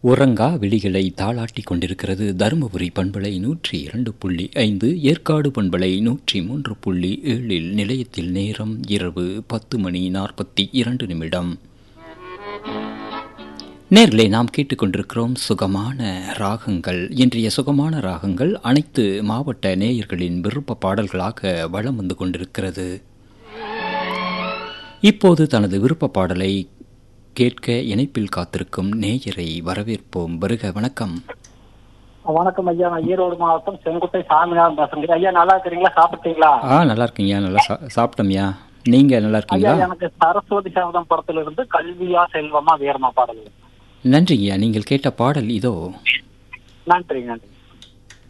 உறங்கா விழிகளை தாளாட்டி கொண்டிருக்கிறது தருமபுரி பண்பலை நூற்றி இரண்டு புள்ளி ஐந்து ஏற்காடு பண்பலை நூற்றி மூன்று புள்ளி ஏழில் நிலையத்தில் நேரம் இரவு பத்து மணி நாற்பத்தி இரண்டு நிமிடம் நேர்களை நாம் கேட்டுக்கொண்டிருக்கிறோம் சுகமான ராகங்கள் இன்றைய சுகமான ராகங்கள் அனைத்து மாவட்ட நேயர்களின் விருப்ப பாடல்களாக வளம் வந்து கொண்டிருக்கிறது இப்போது தனது விருப்ப பாடலை கேட்க இணைப்பில் காத்திருக்கும் நேயரை வரவேற்போம் வருக வணக்கம் வணக்கம் ஐயா நான் ஈரோடு மாவட்டம் செங்குட்டை சாமிநாதன் பேசுறேன் ஐயா நல்லா இருக்கிறீங்களா சாப்பிட்டீங்களா ஆ நல்லா இருக்கீங்க நல்லா சா சாப்பிட்டோம்யா நீங்கள் நல்லா ஐயா இருக்கீங்களா எனக்கு சரஸ்வதி சபதம் படத்துல இருந்து கல்வியா செல்வமா வீரமா பாடல் நன்றிங்கய்யா நீங்கள் கேட்ட பாடல் இதோ நன்றி நன்றி